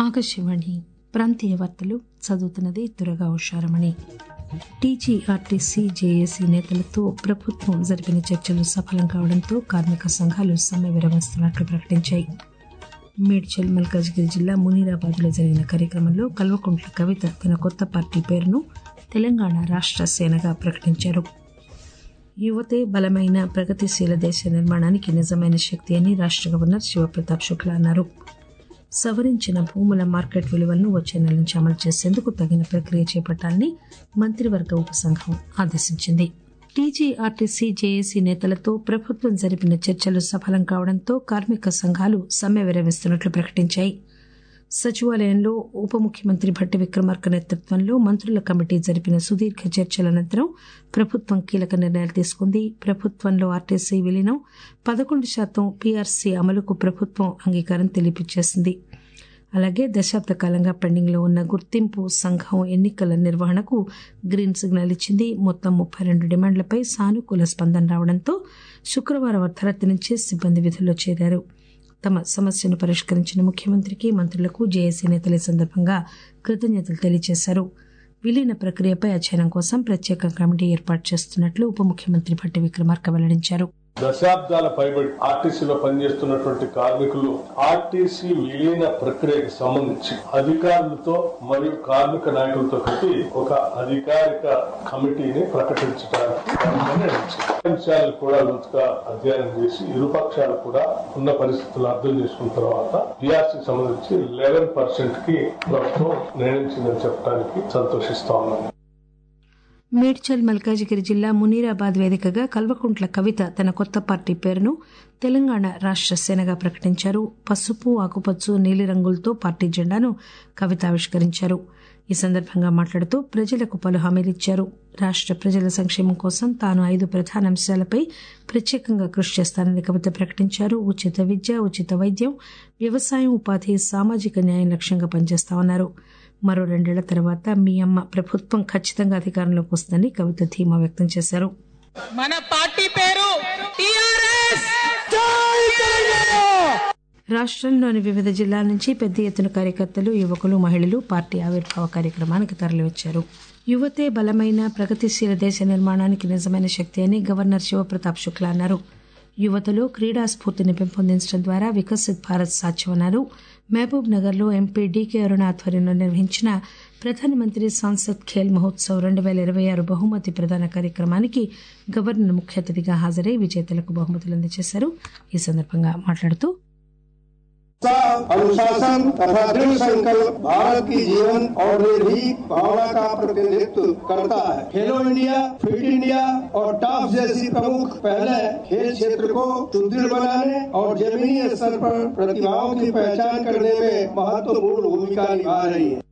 ఆకాశవాణి ప్రాంతీయ వార్తలు చదువుతున్నది దురగా ఉషారమణి టీజీఆర్టీసీ జేఏసీ నేతలతో ప్రభుత్వం జరిపిన చర్చలు సఫలం కావడంతో కార్మిక సంఘాలు సమ్మె విరమిస్తున్నట్లు ప్రకటించాయి మేడ్చల్ మల్కాజ్గిరి జిల్లా మునీరాబాద్లో జరిగిన కార్యక్రమంలో కల్వకుంట్ల కవిత తన కొత్త పార్టీ పేరును తెలంగాణ రాష్ట్ర సేనగా ప్రకటించారు యువతే బలమైన ప్రగతిశీల దేశ నిర్మాణానికి నిజమైన శక్తి అని రాష్ట్ర గవర్నర్ శివప్రతాప్ శుక్లా అన్నారు సవరించిన భూముల మార్కెట్ విలువలను వచ్చే నెల నుంచి అమలు చేసేందుకు తగిన ప్రక్రియ చేపట్టాలని మంత్రివర్గ ఉపసంఘం ఆదేశించింది టీజీఆర్టీసీ జేఏసీ నేతలతో ప్రభుత్వం జరిపిన చర్చలు సఫలం కావడంతో కార్మిక సంఘాలు సమ్మె విరమిస్తున్నట్లు ప్రకటించాయి సచివాలయంలో ఉప ముఖ్యమంత్రి భట్టి విక్రమార్క నేతృత్వంలో మంత్రుల కమిటీ జరిపిన సుదీర్ఘ చర్చల అనంతరం ప్రభుత్వం కీలక నిర్ణయాలు తీసుకుంది ప్రభుత్వంలో ఆర్టీసీ విలీనం పదకొండు శాతం పీఆర్సీ అమలుకు ప్రభుత్వం అంగీకారం తెలియపించేసింది అలాగే దశాబ్ద కాలంగా పెండింగ్లో ఉన్న గుర్తింపు సంఘం ఎన్నికల నిర్వహణకు గ్రీన్ సిగ్నల్ ఇచ్చింది మొత్తం ముప్పై రెండు డిమాండ్లపై సానుకూల స్పందన రావడంతో శుక్రవారం అర్ధరాత్రి నుంచే సిబ్బంది విధుల్లో చేరారు తమ సమస్యను పరిష్కరించిన ముఖ్యమంత్రికి మంత్రులకు జేఏసీ నేతలు ఈ సందర్భంగా కృతజ్ఞతలు తెలియజేశారు విలీన ప్రక్రియపై అధ్యయనం కోసం ప్రత్యేక కమిటీ ఏర్పాటు చేస్తున్నట్లు ఉప ముఖ్యమంత్రి భట్టి విక్రమార్క వెల్లడించారు దశాబ్దాల పైబడి ఆర్టీసీలో పనిచేస్తున్నటువంటి కార్మికులు ఆర్టీసీ విలీన ప్రక్రియకు సంబంధించి అధికారులతో మరియు కార్మిక నాయకులతో కలిపి ఒక అధికారిక కమిటీని ప్రకటించడానికి నిర్ణయించారు అంశాలు కూడా లోతుగా అధ్యయనం చేసి ఇరుపక్షాలు కూడా ఉన్న పరిస్థితులు అర్థం చేసుకున్న తర్వాత పిఆర్సీ సంబంధించి లెవెన్ పర్సెంట్ కి ప్రభుత్వం నిర్ణయించిందని చెప్పడానికి సంతోషిస్తా ఉన్నాను మేడ్చల్ మల్కాజిగిరి జిల్లా మునీరాబాద్ వేదికగా కల్వకుంట్ల కవిత తన కొత్త పార్టీ పేరును తెలంగాణ రాష్ట్ర సేనగా ప్రకటించారు పసుపు ఆకుపచ్చు నీలిరంగులతో పార్టీ జెండాను కవిత ఆవిష్కరించారు ఈ సందర్భంగా మాట్లాడుతూ ప్రజలకు పలు హామీలిచ్చారు రాష్ట్ర ప్రజల సంక్షేమం కోసం తాను ఐదు ప్రధాన అంశాలపై ప్రత్యేకంగా కృషి చేస్తానని కవిత ప్రకటించారు ఉచిత విద్య ఉచిత వైద్యం వ్యవసాయం ఉపాధి సామాజిక న్యాయం లక్ష్యంగా పనిచేస్తామన్నారు మరో రెండేళ్ల తర్వాత మీ అమ్మ ప్రభుత్వం ఖచ్చితంగా అధికారంలోకి వస్తుందని కవిత ధీమా వ్యక్తం చేశారు మన పార్టీ పేరు టిఆర్ఎస్ రాష్ట్రంలోని వివిధ జిల్లాల నుంచి పెద్ద ఎత్తున కార్యకర్తలు యువకులు మహిళలు పార్టీ ఆవిర్భావ కార్యక్రమానికి తరలివచ్చారు యువతే బలమైన ప్రగతిశీల దేశ నిర్మాణానికి నిజమైన శక్తి అని గవర్నర్ శివప్రతాప్ శుక్లా అన్నారు యువతలో క్రీడా స్ఫూర్తిని పెంపొందించడం ద్వారా వికసిత్ భారత్ సాధ్యమన్నారు మహబూబ్ నగర్లో ఎంపీ డీకే అరుణ ఆధ్వర్యంలో నిర్వహించిన ప్రధానమంత్రి సాంసద్ ఖేల్ మహోత్సవ్ రెండు వేల ఇరవై ఆరు బహుమతి ప్రదాన కార్యక్రమానికి గవర్నర్ ముఖ్య అతిథిగా హాజరై విజేతలకు బహుమతులు అందజేశారు ఈ సందర్భంగా మాట్లాడుతూ अनुशासन तथा दृढ़ संकल्प भारत की जीवन और निर्भीक भावना का प्रतिनिधित्व करता है खेलो इंडिया फिट इंडिया और टॉप जैसी प्रमुख पहले खेल क्षेत्र को सुदृढ़ बनाने और जमीनी स्तर पर प्रतिभाओं की पहचान करने में महत्वपूर्ण भूमिका निभा रही है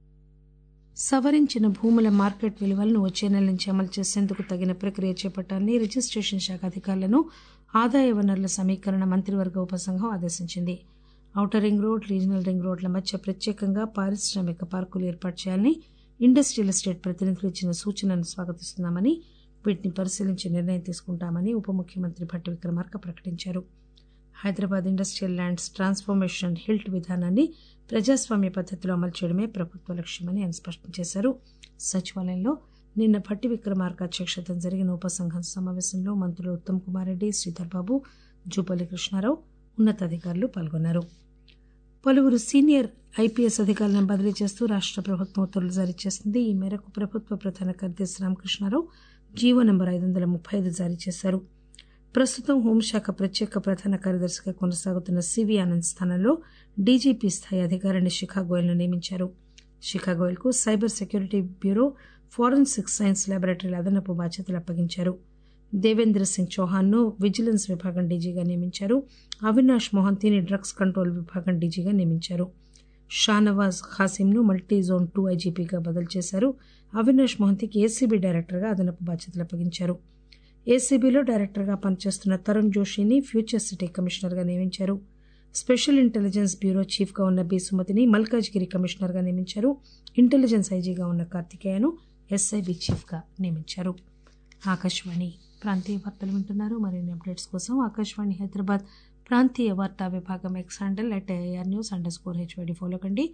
సవరించిన భూముల మార్కెట్ విలువలను వచ్చే నెల నుంచి అమలు చేసేందుకు తగిన ప్రక్రియ చేపట్టాలని రిజిస్ట్రేషన్ శాఖ అధికారులను ఆదాయ వనరుల సమీకరణ మంత్రివర్గ ఉపసంఘం ఆదేశించింది outer ring road regional ring రోడ్ల మధ్య ప్రత్యేకంగా పారిశ్రామిక పార్కులు ఏర్పాటు చేయాలని ఇండస్ట్రియల్ ఎస్టేట్ ప్రతినిధులు ఇచ్చిన సూచనను స్వాగతిస్తున్నామని వీటిని పరిశీలించి నిర్ణయం తీసుకుంటామని ఉప ముఖ్యమంత్రి భట్టి విక్రమార్క ప్రకటించారు Hyderabad industrial lands transformation HILT విధానాన్ని ప్రజాస్వామ్య పద్ధతిలో అమలు చేయడమే ప్రభుత్వ లక్ష్యమని ఆయన స్పష్టం చేశారు సచివాలయంలో నిన్న భట్టి విక్రమార్క అధ్యక్షతన జరిగిన ఉపసంఘం సమావేశంలో మంత్రులు ఉత్తమ్ కుమార్ రెడ్డి శ్రీధర్ బాబు జూపల్లి కృష్ణారావు ఉన్నతాధికారులు పాల్గొన్నారు పలువురు సీనియర్ ఐపీఎస్ అధికారులను బదిలీ చేస్తూ రాష్ట్ర ప్రభుత్వం ఉత్తర్వులు జారీ చేసింది ఈ మేరకు ప్రభుత్వ ప్రధాన కార్యదర్శి రామకృష్ణారావు జీవో నంబర్ ఐదు వందల ముప్పై ఐదు జారీ చేశారు ప్రస్తుతం హోంశాఖ ప్రత్యేక ప్రధాన కార్యదర్శిగా కొనసాగుతున్న సివి ఆనంద్ స్థానంలో డీజీపీ స్థాయి అధికారిని శిఖా గోయల్ను నియమించారు శిఖా గోయల్కు cyber security bureau forensic science ల్యాబొరేటరీల అదనపు బాధ్యతలు అప్పగించారు దేవేంద్ర సింగ్ చౌహాన్ను విజిలెన్స్ విభాగం డీజీగా నియమించారు అవినాష్ మొహంతీని డ్రగ్స్ కంట్రోల్ విభాగం డీజీగా నియమించారు షానవాజ్ ఖాసింను మల్టీ జోన్ టూ ఐజీపీగా బదిలీ చేశారు అవినాష్ మొహంతికి ఏసీబీ డైరెక్టర్గా అదనపు బాధ్యతలు అప్పగించారు ఏసీబీలో డైరెక్టర్గా పనిచేస్తున్న తరుణ్ జోషిని ఫ్యూచర్ సిటీ కమిషనర్గా నియమించారు స్పెషల్ ఇంటెలిజెన్స్ బ్యూరో చీఫ్గా ఉన్న బి సుమతిని మల్కాజ్గిరి కమిషనర్గా నియమించారు ఇంటెలిజెన్స్ ఐజీగా ఉన్న కార్తికేయను ఎస్ఐబి చీఫ్గా నియమించారు ఆకాశవాణి ప్రాంతీయ వార్తలు వింటున్నారు మరిన్ని అప్డేట్స్ కోసం ఆకాశవాణి హైదరాబాద్ ప్రాంతీయ వార్తా విభాగం X handle at AR news underscore HYD follow కండి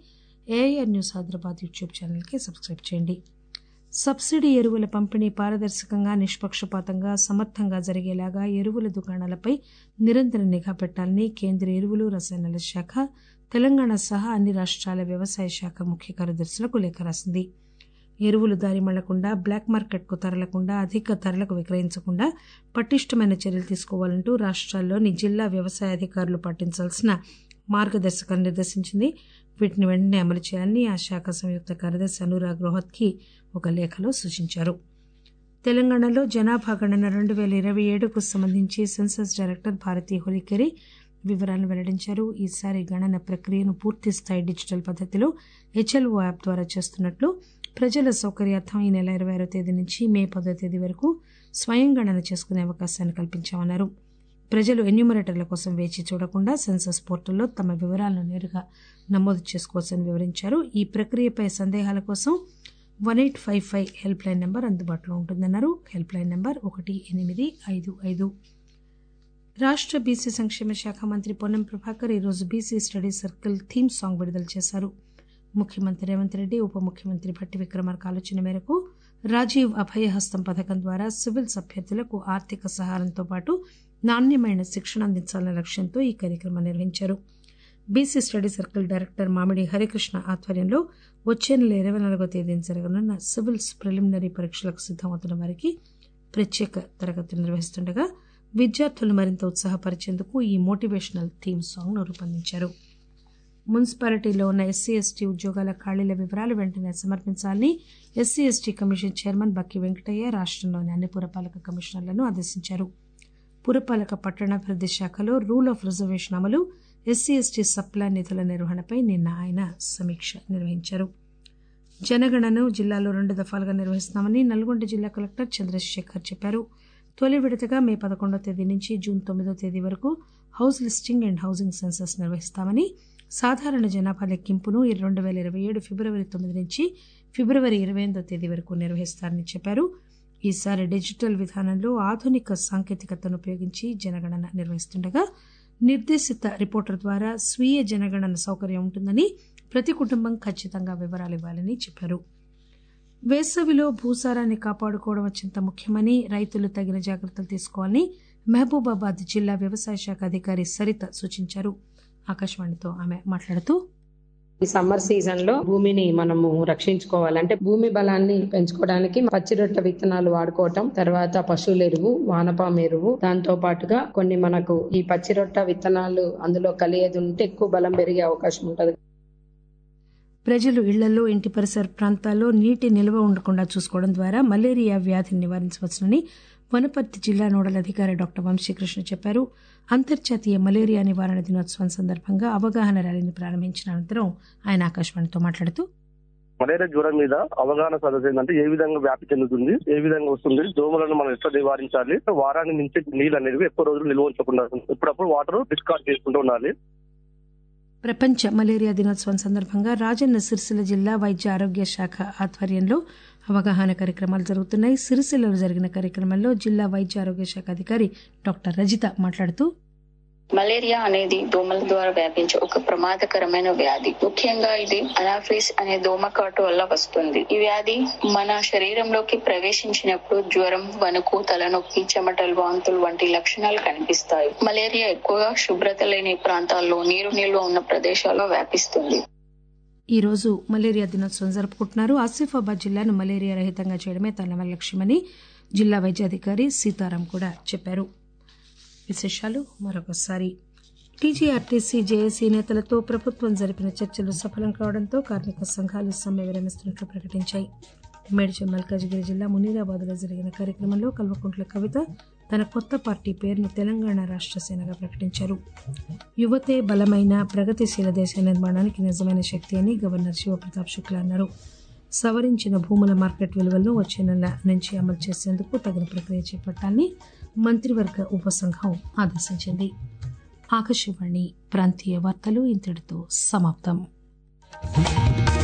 ఏఐఆర్ న్యూస్ హైదరాబాద్ యూట్యూబ్ ఛానల్కి సబ్స్క్రైబ్ చేయండి సబ్సిడీ ఎరువుల పంపిణీ పారదర్శకంగా నిష్పక్షపాతంగా సమర్థంగా జరిగేలాగా ఎరువుల దుకాణాలపై నిరంతర నిఘా పెట్టాలని కేంద్ర ఎరువులు రసాయనాల శాఖ తెలంగాణ సహా అన్ని రాష్ట్రాల వ్యవసాయ శాఖ ముఖ్య కార్యదర్శులకు లేఖ రాసింది ఎరువులు దారి మళ్లకుండా బ్లాక్ మార్కెట్కు తరలకుండా అధిక ధరలకు విక్రయించకుండా పటిష్టమైన చర్యలు తీసుకోవాలంటూ రాష్ట్రాల్లోని జిల్లా వ్యవసాయ అధికారులు పాటించాల్సిన మార్గదర్శకాలు నిర్దేశించింది వీటిని వెంటనే అమలు చేయాలని ఆ శాఖ సంయుక్త కార్యదర్శి అనురాగ్ రోహత్కి ఒక లేఖలో సూచించారు తెలంగాణలో జనాభా గణన రెండు వేల ఇరవై ఏడుకు సంబంధించి సెన్సస్ డైరెక్టర్ భారతీ హోలికేరి వివరాలను వెల్లడించారు ఈసారి గణన ప్రక్రియను పూర్తి స్థాయి డిజిటల్ పద్దతిలో హెచ్ఎల్ఓ యాప్ ద్వారా చేస్తున్నట్లు ప్రజల సౌకర్యార్థం ఈ నెల ఇరవై ఆరో తేదీ నుంచి మే పదో తేదీ వరకు స్వయం గణన చేసుకునే అవకాశాన్ని కల్పించామన్నారు ప్రజలు ఎన్యూమరేటర్ల కోసం వేచి చూడకుండా సెన్సస్ పోర్టల్లో తమ వివరాలను నేరుగా నమోదు చేసుకోవచ్చని వివరించారు ఈ ప్రక్రియపై సందేహాల కోసం one eight five five helpline number అందుబాటులో ఉంటుందన్నారు హెల్ప్ లైన్ నెంబర్ ఒకటి ఎనిమిది ఐదు ఐదు రాష్ట్ర బీసీ సంక్షేమ శాఖ మంత్రి పొన్నం ప్రభాకర్ ఈరోజు BC study circle theme song విడుదల చేశారు ముఖ్యమంత్రి రేవంత్ రెడ్డి ఉప ముఖ్యమంత్రి భట్టి విక్రమార్క ఆలోచన మేరకు రాజీవ్ అభయహస్తం పథకం ద్వారా సివిల్స్ అభ్యర్థులకు ఆర్థిక సహాయంతో పాటు నాణ్యమైన శిక్షణ అందించాలన్న లక్ష్యంతో ఈ కార్యక్రమం నిర్వహించారు బీసీ స్టడీ సర్కిల్ డైరెక్టర్ మామిడి హరికృష్ణ ఆధ్వర్యంలో వచ్చే నెల ఇరవై నాలుగో తేదీన జరగనున్న సివిల్స్ ప్రిలిమినరీ పరీక్షలకు సిద్దమవుతున్న వారికి ప్రత్యేక తరగతులు నిర్వహిస్తుండగా విద్యార్థులు మరింత ఉత్సాహపరిచేందుకు ఈ మోటివేషనల్ థీమ్ సాంగ్ను రూపొందించారు మున్సిపాలిటీలో ఉన్న ఎస్సీ ఎస్టీ ఉద్యోగాల ఖాళీల వివరాలు వెంటనే సమర్పించాలని SC ST commission chairman Bakki Venkataiah రాష్ట్రంలోని అన్ని పురపాలక కమిషనర్లను ఆదేశించారు పురపాలక పట్టణాభివృద్ధి శాఖలో రూల్ ఆఫ్ రిజర్వేషన్ అమలు ఎస్సీ ఎస్టీ సప్లా నిధుల నిర్వహణపై నిన్న ఆయన సమీక్ష నిర్వహించారు జనగణను జిల్లాలో రెండు దఫాలుగా నిర్వహిస్తున్నామని నల్గొండ జిల్లా కలెక్టర్ చంద్రశేఖర్ చెప్పారు తొలి విడతగా మే పదకొండో తేదీ నుంచి జూన్ తొమ్మిదో తేదీ వరకు house listing and housing census నిర్వహిస్తామని సాధారణ జనాభా లెక్కింపును రెండు వేల ఇరవై ఏడు ఫిబ్రవరి తొమ్మిది నుంచి ఫిబ్రవరి ఇరవై ఎనిమిదో తేదీ వరకు నిర్వహిస్తారని చెప్పారు ఈసారి డిజిటల్ విధానంలో ఆధునిక సాంకేతికతను ఉపయోగించి జనగణన నిర్వహిస్తుండగా నిర్దేశిత రిపోర్టర్ ద్వారా స్వీయ జనగణన సౌకర్యం ఉంటుందని ప్రతి కుటుంబం ఖచ్చితంగా వివరాలు ఇవ్వాలని చెప్పారు వేసవిలో భూసారాన్ని కాపాడుకోవడం అత్యంత ముఖ్యమని రైతులు తగిన జాగ్రత్తలు తీసుకోవాలని మహబూబాబాద్ జిల్లా వ్యవసాయ శాఖ అధికారి సరిత సూచించారు ఆకాశవాణితో ఆమె మాట్లాడుతూ ఈ సమ్మర్ సీజన్ లో భూమిని మనము రక్షించుకోవాలంటే భూమి బలాన్ని పెంచుకోవడానికి పచ్చిరొట్ట విత్తనాలు వాడుకోవటం తర్వాత పశువుల ఎరువు వానపాము ఎరువు దాంతో పాటుగా కొన్ని మనకు ఈ పచ్చిరొట్ట విత్తనాలు అందులో కలియేది ఉంటే ఎక్కువ బలం పెరిగే అవకాశం ఉంటది ప్రజలు ఇళ్లలో ఇంటి పరిసర ప్రాంతాల్లో నీటి నిల్వ ఉండకుండా చూసుకోవడం ద్వారా మలేరియా వ్యాధిని నివారించవచ్చునని వనపర్తి జిల్లా నోడల్ అధికారి డాక్టర్ వంశీకృష్ణ చెప్పారు అంతర్జాతీయ మలేరియా నివారణ దినోత్సవం సందర్భంగా అవగాహన ర్యాలీని ప్రారంభించిన అనంతరం ఆయన ఆకాశవాణితో మాట్లాడుతూ మలేరియా జ్వరం మీద అవగాహన సదస్సు ఏంటంటే ఏ విధంగా వ్యాప్తి చెందుతుంది ఏ విధంగా వస్తుంది దోమలను మనం ఎట్లా నివారించాలి వారాన్ని మించి నీళ్ళు అనేవి ఎక్కువ రోజులు నిల్వ ఉంచకుండా ఇప్పుడప్పుడు వాటర్ డిస్కార్డ్ చేసుకుంటూ ఉండాలి ప్రపంచ మలేరియా దినోత్సవం సందర్భంగా రాజన్న సిరిసిల్ల జిల్లా వైద్య ఆరోగ్య శాఖ ఆధ్వర్యంలో అవగాహన కార్యక్రమాలు జరుగుతున్నాయి సిరిసిల్లలో జరిగిన కార్యక్రమంలో జిల్లా వైద్య ఆరోగ్య శాఖ అధికారి డాక్టర్ రజిత మాట్లాడుతూ మలేరియా అనేది దోమల ద్వారా వ్యాపించే ఒక ప్రమాదకరమైన వ్యాధి ముఖ్యంగా ఇది అనాఫిస్ అనే దోమ కాటు వల్ల వస్తుంది ఈ వ్యాధి మన శరీరంలోకి ప్రవేశించినప్పుడు జ్వరం వణుకు తలనొప్పి చెమటలు వాంతులు వంటి లక్షణాలు కనిపిస్తాయి మలేరియా ఎక్కువగా శుభ్రత లేని ప్రాంతాల్లో నీరు నిల్వ ఉన్న ప్రదేశాల్లో వ్యాపిస్తుంది ఈ రోజు మలేరియా దినోత్సవం జరుపుకుంటున్నారు ఆసిఫాబాద్ జిల్లాను మలేరియా రహితంగా చేయడమే తన లక్ష్యమని జిల్లా వైద్యాధికారి సీతారాం కూడా చెప్పారు విశేషాలు మరొకసారి టీజీఆర్టీసీ జేఏసీ నేతలతో ప్రభుత్వం జరిపిన చర్చలు సఫలం కావడంతో కార్మిక సంఘాలు సమ్మె విరమిస్తున్నట్లు ప్రకటించాయి మేడ్చల్ మల్కాజిగిరి జిల్లా మునీరాబాద్లో జరిగిన కార్యక్రమంలో కల్వకుంట్ల కవిత తన కొత్త పార్టీ పేరును తెలంగాణ రాష్ట్ర సేనగా ప్రకటించారు యువతే బలమైన ప్రగతిశీల దేశ నిర్మాణానికి నిజమైన శక్తి అని గవర్నర్ శివప్రతాప్ శుక్లా అన్నారు సవరించిన భూముల మార్కెట్ విలువలను వచ్చే నెల నుంచి అమలు చేసేందుకు తగిన ప్రక్రియ చేపట్టాలని మంత్రివర్గ ఉపసంఘం ఆదేశించింది ఆకాశవాణి ప్రాంతీయ వార్తలు ఇంతటితో సమాప్తం